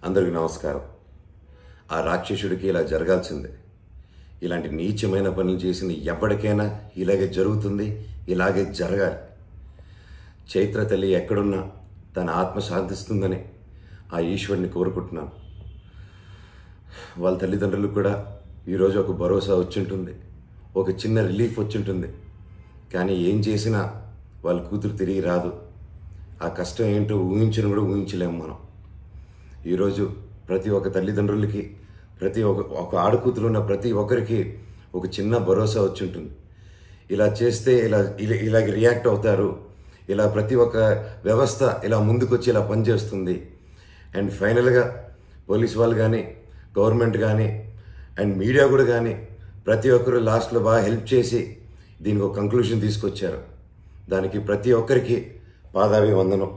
అందరికీ నమస్కారం ఆ రాక్షసుడికి ఇలా జరగాల్సిందే ఇలాంటి నీచమైన పనులు చేసిన ఎప్పటికైనా ఇలాగే జరుగుతుంది ఇలాగే జరగాలి చైత్ర తల్లి ఎక్కడున్నా తన ఆత్మ శాంతిస్తుందని ఆ ఈశ్వరుని కోరుకుంటున్నాను వాళ్ళ తల్లిదండ్రులకు కూడా ఈరోజు ఒక భరోసా వచ్చింటుంది ఒక చిన్న రిలీఫ్ వచ్చింటుంది కానీ ఏం చేసినా వాళ్ళ కూతురు తిరిగి రాదు ఆ కష్టం ఏంటో ఊహించను కూడా ఊహించలేము మనం ఈరోజు ప్రతి ఒక్క తల్లిదండ్రులకి ప్రతి ఒక్క ఒక ఆడకూతురు ఉన్న ప్రతి ఒక్కరికి ఒక చిన్న భరోసా వచ్చి ఉంటుంది ఇలా చేస్తే ఇలా ఇలా ఇలాగ రియాక్ట్ అవుతారు ఇలా ప్రతి ఒక్క వ్యవస్థ ఇలా ముందుకొచ్చి ఇలా పనిచేస్తుంది అండ్ ఫైనల్గా పోలీస్ వాళ్ళు కానీ గవర్నమెంట్ కానీ అండ్ మీడియా కూడా కానీ ప్రతి ఒక్కరు లాస్ట్లో బాగా హెల్ప్ చేసి దీనికి ఒక కంక్లూషన్ తీసుకొచ్చారు దానికి ప్రతి ఒక్కరికి పాదాభి వందనం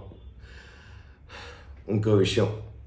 ఇంకో విషయం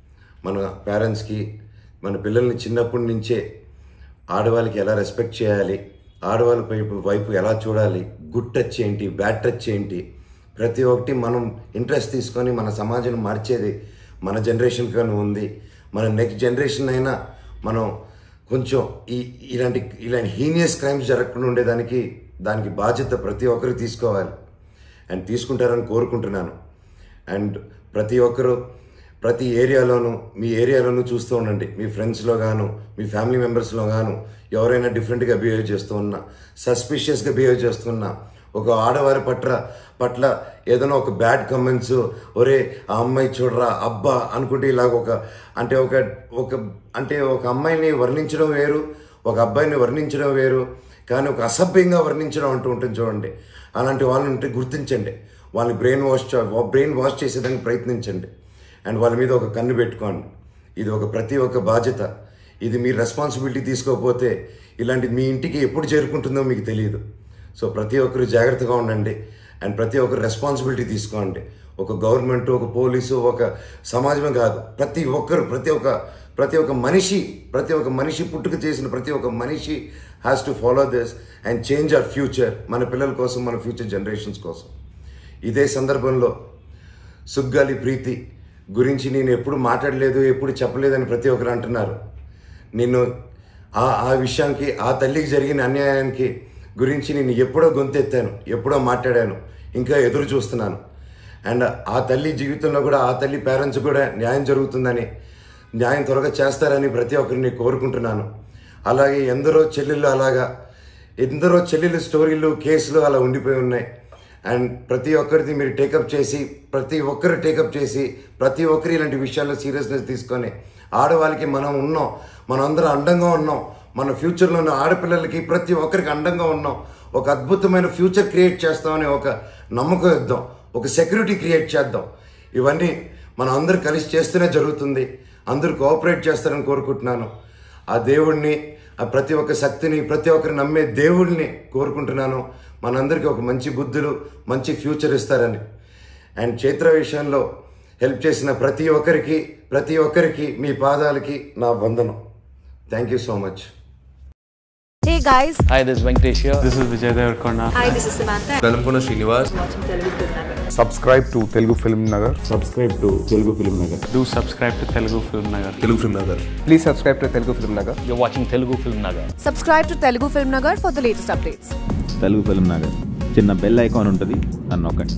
మన పేరెంట్స్కి మన పిల్లల్ని చిన్నప్పటి నుంచే ఆడవాళ్ళకి ఎలా రెస్పెక్ట్ చేయాలి ఆడవాళ్ళ వైపు వైపు ఎలా చూడాలి గుడ్ టచ్ ఏంటి బ్యాడ్ టచ్ ఏంటి ప్రతి ఒక్కటి మనం ఇంట్రెస్ట్ తీసుకొని మన సమాజం మార్చేది మన జనరేషన్ కానీ ఉంది మన నెక్స్ట్ జనరేషన్ అయినా మనం కొంచెం ఈ ఇలాంటి ఇలాంటి హీనియస్ క్రైమ్స్ జరగకుండా ఉండేదానికి దానికి బాధ్యత ప్రతి ఒక్కరు తీసుకోవాలి అండ్ తీసుకుంటారని కోరుకుంటున్నాను అండ్ ప్రతి ఒక్కరు ప్రతి ఏరియాలోనూ మీ ఏరియాలోనూ చూస్తూ ఉండండి మీ ఫ్రెండ్స్లో గాను మీ ఫ్యామిలీ మెంబర్స్లో గాను ఎవరైనా డిఫరెంట్గా బిహేవ్ చేస్తూ ఉన్నా సస్పిషియస్గా బిహేవ్ చేస్తున్నా ఒక ఆడవారి పట్ల పట్ల ఏదైనా ఒక బ్యాడ్ కమెంట్స్ ఒరే ఆ అమ్మాయి చూడరా అబ్బా అనుకుంటే ఇలాగ ఒక అంటే ఒక ఒక అంటే ఒక అమ్మాయిని వర్ణించడం వేరు ఒక అబ్బాయిని వర్ణించడం వేరు కానీ ఒక అసభ్యంగా వర్ణించడం అంటూ ఉంటుంది చూడండి అలాంటి వాళ్ళని ఉంటే గుర్తించండి వాళ్ళని బ్రెయిన్ వాష్ బ్రెయిన్ వాష్ చేసేదానికి ప్రయత్నించండి అండ్ వాళ్ళ మీద ఒక కన్ను పెట్టుకోండి ఇది ఒక ప్రతి ఒక్క బాధ్యత ఇది మీ రెస్పాన్సిబిలిటీ తీసుకోకపోతే ఇలాంటి మీ ఇంటికి ఎప్పుడు చేరుకుంటుందో మీకు తెలియదు సో ప్రతి ఒక్కరు జాగ్రత్తగా ఉండండి అండ్ ప్రతి ఒక్కరు రెస్పాన్సిబిలిటీ తీసుకోండి ఒక గవర్నమెంట్ ఒక పోలీసు ఒక సమాజమే కాదు ప్రతి ఒక్కరు ప్రతి ఒక్క ప్రతి ఒక్క మనిషి ప్రతి ఒక్క మనిషి పుట్టుక చేసిన ప్రతి ఒక్క మనిషి has to follow this and change our future మన పిల్లల కోసం మన ఫ్యూచర్ జనరేషన్స్ కోసం ఇదే సందర్భంలో సుగ్గాలి ప్రీతి గురించి నేను ఎప్పుడు మాట్లాడలేదు ఎప్పుడు చెప్పలేదని ప్రతి ఒక్కరు అంటున్నారు నేను ఆ ఆ విషయానికి ఆ తల్లికి జరిగిన అన్యాయానికి గురించి నేను ఎప్పుడో గొంతెత్తాను ఎప్పుడో మాట్లాడాను ఇంకా ఎదురు చూస్తున్నాను అండ్ ఆ తల్లి జీవితంలో కూడా ఆ తల్లి పేరెంట్స్ కూడా న్యాయం జరుగుతుందని న్యాయం త్వరగా చేస్తారని ప్రతి ఒక్కరిని కోరుకుంటున్నాను అలాగే ఎందరో చెల్లెళ్ళు అలాగా ఎందరో చెల్లెళ్ళ స్టోరీలు కేసులు అలా ఉండిపోయి ఉన్నాయి అండ్ ప్రతి ఒక్కరిది మీరు టేకప్ చేసి ప్రతి ఒక్కరు టేకప్ చేసి ప్రతి ఒక్కరు ఇలాంటి విషయాల్లో సీరియస్నెస్ తీసుకొని ఆడవాళ్ళకి మనం ఉన్నాం మనం అందరం అండంగా ఉన్నాం మన ఫ్యూచర్లో ఉన్న ఆడపిల్లలకి ప్రతి ఒక్కరికి అండంగా ఉన్నాం ఒక అద్భుతమైన ఫ్యూచర్ క్రియేట్ చేస్తామని ఒక నమ్మకం ఇద్దాం ఒక సెక్యూరిటీ క్రియేట్ చేద్దాం ఇవన్నీ మనం అందరు కలిసి చేస్తూనే జరుగుతుంది అందరూ కోఆపరేట్ చేస్తారని కోరుకుంటున్నాను ఆ దేవుణ్ణి ఆ ప్రతి ఒక్క శక్తిని ప్రతి ఒక్కరు నమ్మే దేవుడిని కోరుకుంటున్నాను మనందరికీ ఒక మంచి బుద్ధులు మంచి ఫ్యూచర్ ఇస్తారని అండ్ చైత్ర విషయంలో హెల్ప్ చేసిన ప్రతి ఒక్కరికి ప్రతి ఒక్కరికి మీ పాదాలకి నా వందనం thank you so much Hey guys, Hi, this is Venkatesh here. This is Vijay Devarkonda. hi, this is Samantha. Velankonda Srinivas subscribe to Telugu Film Nagar. Subscribe to Telugu film Nagar Do subscribe to Telugu Film Nagar. Telugu film Nagar Please subscribe to Telugu Film Nagar. You're watching Telugu Film Nagar. Subscribe to Telugu Film Nagar for the latest updates. Telugu film Nagar చిన్న bell icon ఉంటుంది అని నొక్కండి